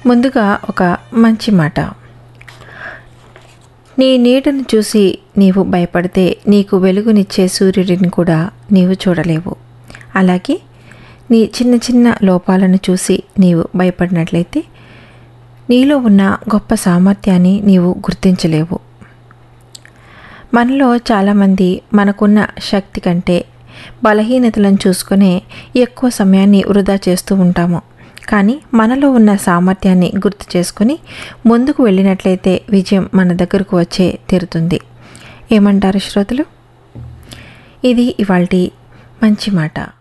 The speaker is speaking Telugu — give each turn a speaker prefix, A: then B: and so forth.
A: ముందుగా ఒక మంచి మాట నీ నీడను చూసి నీవు భయపడితే నీకు వెలుగునిచ్చే సూర్యుడిని కూడా నీవు చూడలేవు అలాగే నీ చిన్న చిన్న లోపాలను చూసి నీవు భయపడినట్లయితే నీలో ఉన్న గొప్ప సామర్థ్యాన్ని నీవు గుర్తించలేవు మనలో చాలామంది మనకున్న శక్తి కంటే బలహీనతలను చూసుకునే ఎక్కువ సమయాన్ని వృధా చేస్తూ ఉంటాము కానీ మనలో ఉన్న సామర్థ్యాన్ని గుర్తు చేసుకుని ముందుకు వెళ్ళినట్లయితే విజయం మన దగ్గరకు వచ్చే తీరుతుంది ఏమంటారు శ్రోతలు ఇది ఇవాళ మంచి మాట